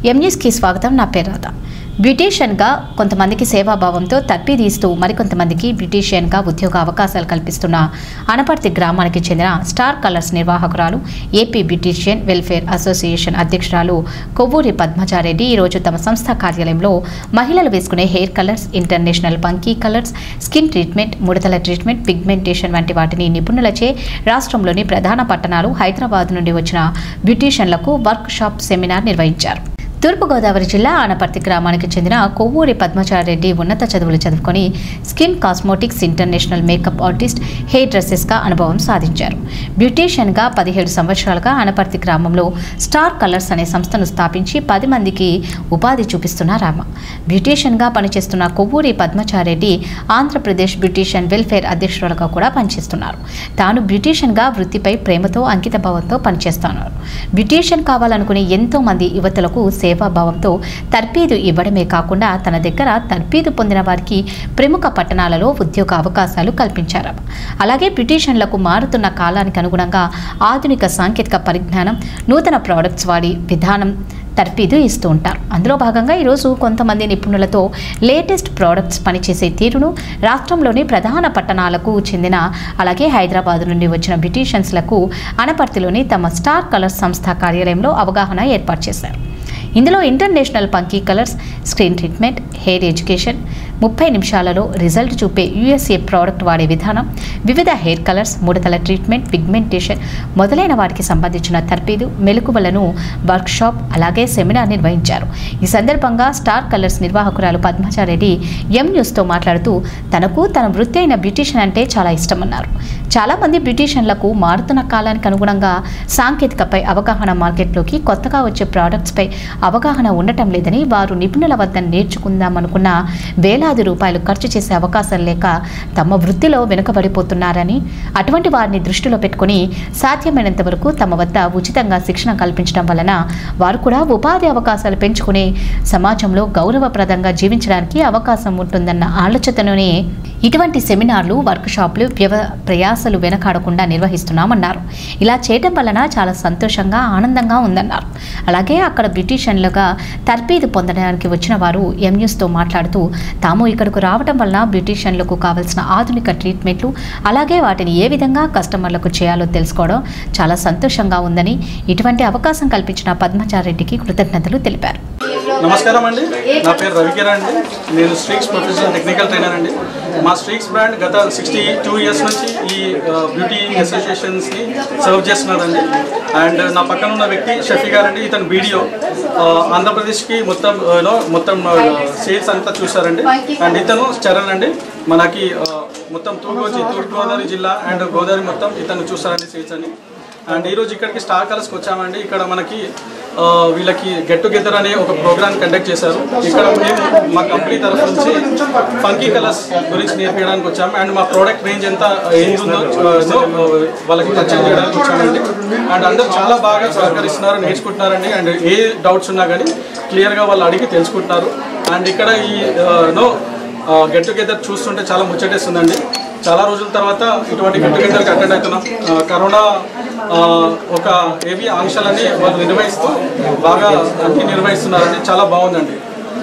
ఎంన్యూస్కి స్వాగతం నా పేరు రాధ బ్యూటీషియన్గా కొంతమందికి సేవాభావంతో తర్పీదీస్తూ మరికొంతమందికి బ్యూటీషియన్గా ఉద్యోగ అవకాశాలు కల్పిస్తున్న అనపర్తి గ్రామానికి చెందిన స్టార్ కలర్స్ నిర్వాహకురాలు ఏపీ బ్యూటీషియన్ వెల్ఫేర్ అసోసియేషన్ అధ్యక్షురాలు కొవ్వూరి పద్మజారెడ్డి ఈరోజు తమ సంస్థ కార్యాలయంలో మహిళలు వేసుకునే hair colours international funky colours skin treatment ముడతల ట్రీట్మెంట్ పిగ్మెంటేషన్ వంటి వాటిని నిపుణులచే రాష్ట్రంలోని ప్రధాన పట్టణాలు హైదరాబాద్ నుండి వచ్చిన బ్యూటీషియన్లకు వర్క్ షాప్ సెమినార్ నిర్వహించారు తూర్పుగోదావరి జిల్లా ఆనపర్తి గ్రామానికి చెందిన కొవ్వూరి పద్మచారెడ్డి ఉన్నత చదువులు చదువుకొని skin cosmetics international makeup artist hair డ్రెస్సెస్గా అనుభవం సాధించారు బ్యూటీషియన్గా పదిహేడు సంవత్సరాలుగా ఆనపర్తి గ్రామంలో స్టార్ కలర్స్ అనే సంస్థను స్థాపించి పది మందికి ఉపాధి చూపిస్తున్నారు ఆమె బ్యూటీషియన్గా పనిచేస్తున్న కొవ్వూరి పద్మచారెడ్డి ఆంధ్రప్రదేశ్ బ్యూటీషియన్ వెల్ఫేర్ అధ్యక్షురాలుగా కూడా పనిచేస్తున్నారు తాను బ్యూటీషియన్గా వృత్తిపై ప్రేమతో అంకితభావంతో పనిచేస్తున్నారు బ్యూటీషియన్ కావాలనుకునే ఎంతో మంది యువతలకు సేవాభావంతో తర్పీదు ఇవ్వడమే కాకుండా తన దగ్గర తర్పీదు పొందిన వారికి ప్రముఖ పట్టణాలలో ఉద్యోగ అవకాశాలు కల్పించారు అలాగే బ్యూటీషియన్లకు మారుతున్న కాలానికి అనుగుణంగా ఆధునిక సాంకేతిక పరిజ్ఞానం నూతన ప్రోడక్ట్స్ వాడి విధానం తర్పీదు ఇస్తూ ఉంటారు అందులో భాగంగా ఈరోజు కొంతమంది నిపుణులతో లేటెస్ట్ ప్రోడక్ట్స్ పనిచేసే తీరును రాష్ట్రంలోని ప్రధాన పట్టణాలకు చెందిన అలాగే హైదరాబాద్ నుండి వచ్చిన బ్యూటీషియన్స్లకు అనపర్తిలోని తమ స్టార్ కలర్స్ సంస్థ కార్యాలయంలో అవగాహన ఏర్పాటు చేశారు ఇందులో international funky colours screen treatment hair education ముప్పై నిమిషాలలో రిజల్ట్ చూపే యూఎస్ఏ ప్రోడక్ట్ వాడే విధానం వివిధ హెయిర్ కలర్స్ ముడతల ట్రీట్మెంట్ పిగ్మెంటేషన్ మొదలైన వాటికి సంబంధించిన తర్పీదు మెలకువలను వర్క్షాప్ అలాగే సెమినార్ నిర్వహించారు ఈ సందర్భంగా స్టార్ కలర్స్ నిర్వాహకురాలు పద్మచారెడ్డి ఎం న్యూస్తో మాట్లాడుతూ తనకు తన వృత్తి అయిన బ్యూటీషియన్ అంటే చాలా ఇష్టమన్నారు చాలామంది బ్యూటీషియన్లకు మారుతున్న కాలానికి అనుగుణంగా సాంకేతికపై అవగాహన మార్కెట్లోకి కొత్తగా వచ్చే ప్రోడక్ట్స్పై అవగాహన ఉండటం లేదని వారు నిపుణుల వద్ద నేర్చుకుందామనుకున్న వేలాది రూపాయలు ఖర్చు చేసే అవకాశం లేక తమ వృత్తిలో వెనుకబడిపోతున్నారని అటువంటి వారిని దృష్టిలో పెట్టుకుని సాధ్యమైనంత వరకు తమ వద్ద ఉచితంగా శిక్షణ కల్పించడం వలన వారు కూడా ఉపాధి అవకాశాలు పెంచుకుని సమాజంలో గౌరవప్రదంగా జీవించడానికి అవకాశం ఉంటుందన్న ఆలోచనతోనే ఇటువంటి సెమినార్లు వర్క్షాప్లు వ్యవ ప్రయాసలు వెనకాడకుండా నిర్వహిస్తున్నామన్నారు ఇలా చేయడం వలన చాలా సంతోషంగా ఆనందంగా ఉందన్నారు అలాగే అక్కడ బ్యూటీషియన్లుగా తర్పీదు పొందడానికి వచ్చిన వారు ఎంన్యూస్తో మాట్లాడుతూ తాము ఇక్కడకు రావడం వలన బ్యూటీషియన్లకు కావలసిన ఆధునిక ట్రీట్మెంట్లు అలాగే వాటిని ఏ విధంగా కస్టమర్లకు చేయాలో తెలుసుకోవడం చాలా సంతోషంగా ఉందని ఇటువంటి అవకాశం కల్పించిన పద్మచారెడ్డికి కృతజ్ఞతలు తెలిపారు నమస్కారం అండి నా పేరు రవికిరణ్ అండి నేను స్ట్రీక్స్ ప్రొఫెషనల్ టెక్నికల్ ట్రైనర్ అండి మా స్ట్రీక్స్ బ్రాండ్ గత సిక్స్టీ టూ ఇయర్స్ నుంచి ఈ బ్యూటీ అసోసియేషన్స్ని సర్వ్ చేస్తున్నారండి అండ్ నా పక్కన ఉన్న వ్యక్తి షఫీ గారు అండి ఇతను వీడియో ఆంధ్రప్రదేశ్కి మొత్తం యూనో మొత్తం సేల్స్ అంతా చూసారండి అండ్ ఇతను చరణ్ అండి మనకి ఆ, మొత్తం తూర్పు తూర్పుగోదావరి జిల్లా అండ్ గోదావరి మొత్తం ఇతను చూసారండి సేల్స్ అని అండ్ ఈరోజు ఇక్కడికి స్టార్ కలర్స్కి వచ్చామండి ఇక్కడ మనకి ఆ, వీళ్ళకి గెట్ టుగెదర్ అనే ఒక ప్రోగ్రామ్ కండక్ట్ చేశారు ఇక్కడ మేము మా కంపెనీ తరఫు నుంచి ఫంకీ కలర్స్ గురించి నేర్పించడానికి వచ్చాము అండ్ మా ప్రోడక్ట్ రేంజ్ ఎంత ఏంది ఉందో ఆ, నో, వాళ్ళకి పరిచయం చేయడానికి వచ్చామండి అండ్ అందరూ చాలా బాగా సహకరిస్తున్నారు నేర్చుకుంటున్నారండి అండ్ ఏ డౌట్స్ ఉన్నా కానీ క్లియర్గా వాళ్ళు అడిగి తెలుసుకుంటున్నారు అండ్ ఇక్కడ ఈ ఆ, నో గెట్ టుగెదర్ చూస్తుంటే చాలా ముచ్చటేస్తుందండి చాలా రోజుల తర్వాత ఇటువంటి గెట్ టుగెదర్కి అటెండ్ అవుతున్నాం ఆ, కరోనా ఆ, ఒక ఏవి ఆంక్షలన్నీ వాళ్ళు నిర్వహిస్తూ బాగా అన్ని నిర్వహిస్తున్నారండి చాలా బాగుందండి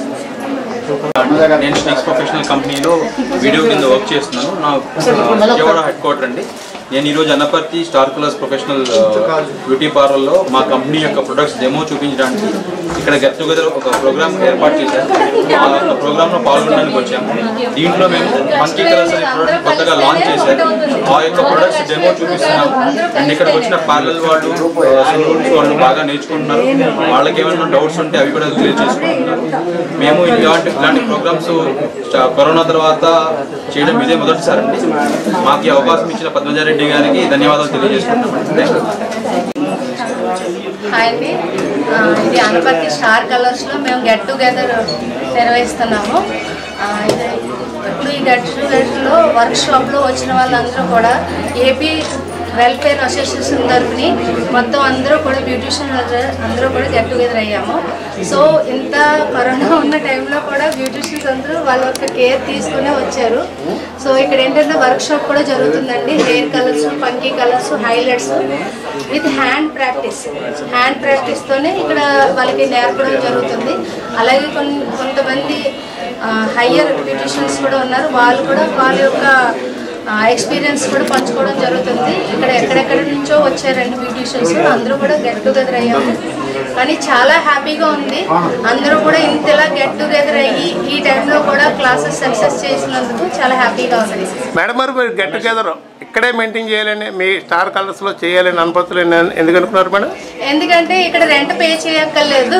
నేను స్టిక్స్ ప్రొఫెషనల్ కంపెనీలో వీడియో కింద వర్క్ చేస్తున్నాను నా విజయవాడ హెడ్ క్వార్టర్ అండి నేను ఈరోజు Anaparthi star colours professional beauty పార్లర్లో మా కంపెనీ యొక్క ప్రొడక్ట్స్ డెమో చూపించడానికి ఇక్కడ గెట్ టుగెదర్ ఒక ప్రోగ్రామ్ ఏర్పాటు చేశారు ఆ ప్రోగ్రాంలో పాల్గొనడానికి వచ్చాము దీంట్లో మేము మంకీ కలర్స్ అనే ప్రోడక్ట్ కొత్తగా లాంచ్ చేశారు ఆ యొక్క ప్రొడక్ట్స్ డెమో చూపిస్తున్నాము అండ్ ఇక్కడికి వచ్చిన పార్లర్ వాళ్ళు సలూన్స్ వాళ్ళు బాగా నేర్చుకుంటున్నారు వాళ్ళకి ఏమైనా డౌట్స్ ఉంటే అవి కూడా క్లియర్ చేసుకుంటున్నారు మేము ఇలాంటి ఇలాంటి ప్రోగ్రామ్స్ కరోనా తర్వాత చేయడం ఇదే మొదటిసారి అండి మాకు ఈ అవకాశం ఇచ్చిన పద్మజారెడ్డి గారికి ధన్యవాదాలు తెలియజేసుకుంటున్నాం థ్యాంక్ యూ హాయ్ అండి ఆ, ఇది అనపర్తి స్టార్ కలర్స్లో మేము గెట్ టుగెదర్ నిర్వహిస్తున్నాము ఆ, ఇది ఇప్పుడు ఈ గెట్ టుగెదర్లో వర్క్ షాప్లో వచ్చిన వాళ్ళందరూ కూడా ఏపీ వెల్ఫేర్ అసోసియేషన్ తరఫుని మొత్తం అందరూ కూడా బ్యూటిషియన్ అందరూ కూడా గెట్ టుగెదర్ అయ్యాము సో ఇంత కరోనా ఉన్న టైంలో కూడా బ్యూటిషియన్స్ అందరూ వాళ్ళ యొక్క కేర్ తీసుకునే వచ్చారు సో ఇక్కడ ఏంటంటే వర్క్ షాప్ కూడా జరుగుతుందండి hair colours funky colours highlights with hand practice hand ప్రాక్టీస్తోనే ఇక్కడ వాళ్ళకి నేర్పడం జరుగుతుంది అలాగే కొన్ని కొంతమంది హయ్యర్ బ్యూటిషియన్స్ కూడా ఉన్నారు వాళ్ళు కూడా వాళ్ళ యొక్క ఎక్స్పీరియన్స్ కూడా పంచుకోవడం జరుగుతుంది ఇక్కడ ఎక్కడెక్కడ నుంచో వచ్చారండి బ్యూటిషియన్స్ అందరూ కూడా గెట్ టుగెదర్ అయ్యాము కానీ చాలా హ్యాపీగా ఉంది అందరూ కూడా ఇంతలా గెట్ టుగెదర్ అయ్యి ఈ టైంలో కూడా క్లాసెస్ సక్సెస్ చేసినందుకు చాలా హ్యాపీగా ఉంది మేడం మరి మీరు గెట్ టుగెదర్ ఇక్కడే మెయింటైన్ చేయాలని మీ స్టార్ కలర్స్లో చేయాలని అనుపత్తులు ఎందుకు అనుకున్నారు మేడం ఎందుకంటే ఇక్కడ రెంట్ పే చేయక్కర్లేదు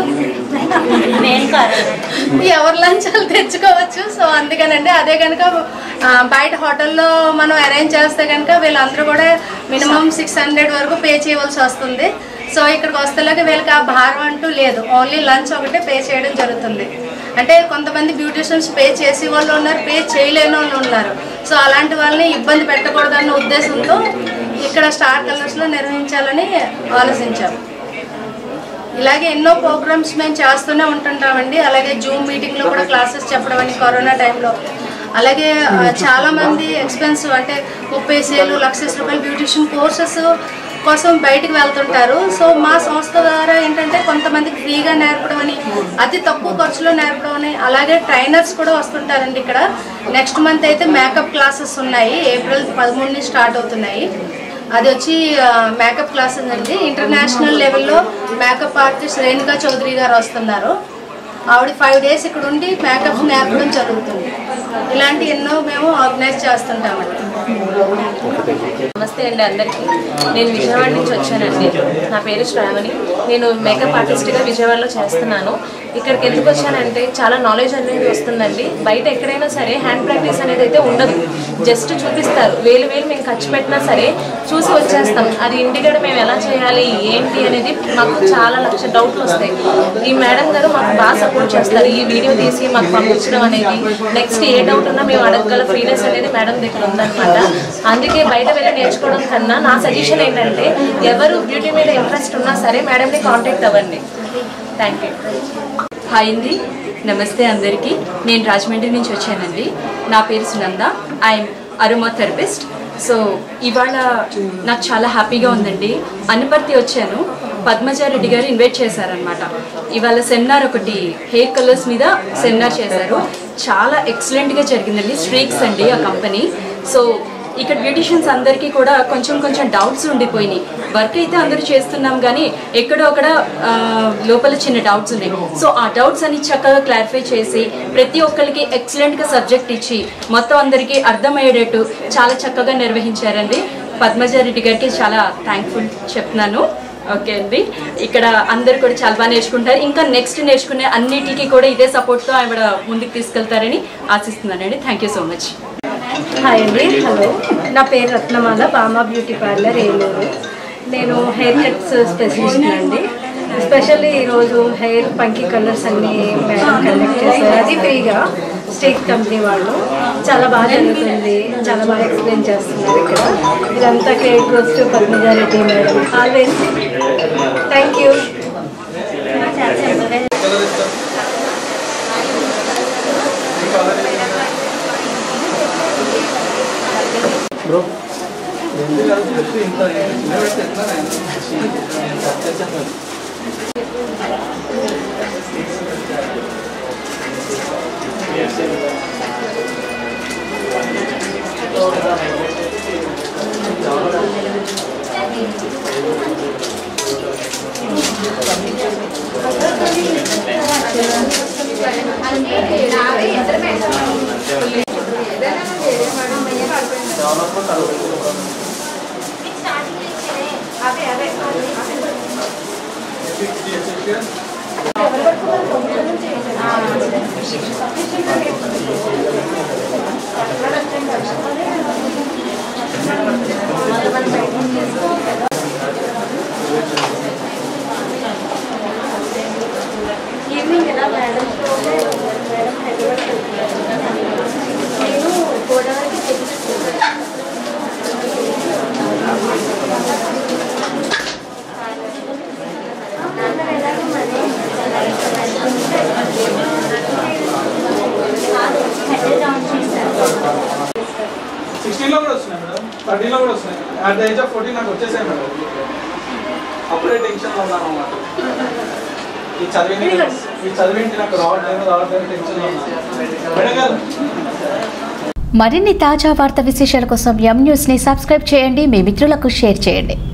ఎవరు లంచాలు తెచ్చుకోవచ్చు సో అందుకనండి అదే కనుక ఆ, బయట హోటల్లో మనం అరేంజ్ చేస్తే కనుక వీళ్ళందరూ కూడా మినిమం సిక్స్ హండ్రెడ్ వరకు పే చేయవలసి వస్తుంది సో ఇక్కడికి వస్తేలాగా వీళ్ళకి ఆ భారం అంటూ లేదు ఓన్లీ లంచ్ ఒకటే పే చేయడం జరుగుతుంది అంటే కొంతమంది బ్యూటిషియన్స్ పే చేసే వాళ్ళు ఉన్నారు పే చేయలేని వాళ్ళు ఉన్నారు సో అలాంటి వాళ్ళని ఇబ్బంది పెట్టకూడదన్న ఉద్దేశంతో ఇక్కడ స్టార్ కలర్స్లో నిర్వహించాలని ఆలోచించాము ఇలాగే ఎన్నో ప్రోగ్రామ్స్ మేము చేస్తూనే ఉంటుంటామండి అలాగే జూమ్ మీటింగ్లో కూడా క్లాసెస్ చెప్పడం అని కరోనా టైంలో అలాగే ఆ, చాలా మంది ఎక్స్పెన్సివ్ అంటే ముప్పై సేలు లక్షల రూపాయలు బ్యూటిషియన్ కోర్సెస్ కోసం బయటికి వెళ్తుంటారు సో మా సంస్థ ద్వారా ఏంటంటే కొంతమందికి ఫ్రీగా నేర్పడం అని అతి తక్కువ ఖర్చులో నేర్పడం అని అలాగే ట్రైనర్స్ కూడా వస్తుంటారండి ఇక్కడ నెక్స్ట్ మంత్ అయితే మేకప్ క్లాసెస్ ఉన్నాయి ఏప్రిల్ పదమూడు నుంచి స్టార్ట్ అవుతున్నాయి అది వచ్చి మేకప్ క్లాసెస్ అండి ఇంటర్నేషనల్ లెవెల్లో మేకప్ ఆర్టిస్ట్ రేణుకా చౌదరి గారు వస్తున్నారు ఆవిడ ఫైవ్ డేస్ ఇక్కడ ఉండి మేకప్ నేర్పడం జరుగుతుంది ఇలాంటి ఎన్నో మేము ఆర్గనైజ్ చేస్తుంటామండి నమస్తే అండి అందరికీ నేను విజయవాడ నుంచి వచ్చానండి నా పేరు శ్రావణి నేను మేకప్ ఆర్టిస్ట్గా విజయవాడలో చేస్తున్నాను ఇక్కడికి ఎందుకు వచ్చానంటే చాలా నాలెడ్జ్ అనేది వస్తుందండి బయట ఎక్కడైనా సరే హ్యాండ్ ప్రాక్టీస్ అనేది అయితే ఉండదు జస్ట్ చూపిస్తారు వేలు వేలు మేము ఖర్చు పెట్టినా సరే చూసి వచ్చేస్తాం అది ఇంటికాడ మేము ఎలా చేయాలి ఏంటి అనేది మాకు చాలా లక్ష డౌట్లు వస్తాయి ఈ మేడం గారు మాకు బాగా సపోర్ట్ చేస్తారు ఈ వీడియో తీసి మాకు పంపించడం అనేది నెక్స్ట్ ఏ డౌట్ ఉన్నా మేము అడగగల ఫ్రీనెస్ అనేది మేడం దగ్గర ఉందన్నమాట అందుకే బయట వెళ్ళి నేర్చుకోవడం కన్నా నా సజెషన్ ఏంటంటే ఎవరు బ్యూటీ మీద ఇంట్రెస్ట్ ఉన్నా సరే మేడంని కాంటాక్ట్ అవ్వండి థ్యాంక్ యూ హాయ్ అండి నమస్తే అందరికీ నేను రాజమండ్రి నుంచి వచ్చానండి నా పేరు Sunanda I'm aroma therapist so ఇవాళ నాకు చాలా హ్యాపీగా ఉందండి అనుపర్తి వచ్చాను పద్మజారెడ్డి గారు ఇన్వైట్ చేశారనమాట ఇవాళ సెమినార్ ఒకటి హెయిర్ కలర్స్ మీద సెమినార్ చేశారు చాలా ఎక్సలెంట్గా జరిగిందండి స్ట్రీక్స్ అండి ఆ కంపెనీ సో ఇక్కడ బ్యూటిషియన్స్ అందరికీ కూడా కొంచెం కొంచెం డౌట్స్ ఉండిపోయినాయి వర్క్ అయితే అందరూ చేస్తున్నాం కానీ ఎక్కడో అక్కడ ఆ, లోపల చిన్న డౌట్స్ ఉన్నాయి సో ఆ డౌట్స్ అన్ని చక్కగా క్లారిఫై చేసి ప్రతి ఒక్కరికి ఎక్సలెంట్గా సబ్జెక్ట్ ఇచ్చి మొత్తం అందరికీ అర్థమయ్యేటట్టు చాలా చక్కగా నిర్వహించారండి పద్మజారెడ్డి గారికి చాలా థ్యాంక్ఫుల్ చెప్తున్నాను ఓకే అండి ఇక్కడ అందరు కూడా చాలా బాగా నేర్చుకుంటారు ఇంకా నెక్స్ట్ నేర్చుకునే అన్నిటికీ కూడా ఇదే సపోర్ట్తో ఆవిడ ముందుకు తీసుకెళ్తారని ఆశిస్తున్నానండి thank you so much hi అండి హలో నా పేరు రత్నమాల బామా బ్యూటీ పార్లర్ ఏలూరు నేను హెయిర్ కట్స్ స్పెషలిస్ట్ అండి స్పెషల్లీ ఈరోజు హెయిర్ పంకీ కలర్స్ అన్ని మేడం కండక్ట్ చేశారు అది ఫ్రీగా స్టేట్ కంపెనీ వాళ్ళు చాలా బాగా జరుగుతుంది చాలా బాగా ఎక్స్ప్లెయిన్ చేస్తున్నారు ఇక్కడ ఇదంతా credit goes to Padmaja Reddy madam always thank you evening ఎలా మేడం మేడం హైదరాబాద్ నేను గోదావరికి తెచ్చుకున్నాను at the age of fourteen నాకు వచ్చేసాయి మేడం అప్పుడే టెన్షన్లో ఉన్నాను అన్నమాట ఈ చదివింది ఈ చదివింది నాకు రావట్లేదు రావట్లేదు టెన్షన్లో ఉన్నాను మేడం గారు మరిన్ని తాజా వార్త విశేషాల కోసం ఎం న్యూస్ని సబ్స్క్రైబ్ చేయండి మీ మిత్రులకు షేర్ చేయండి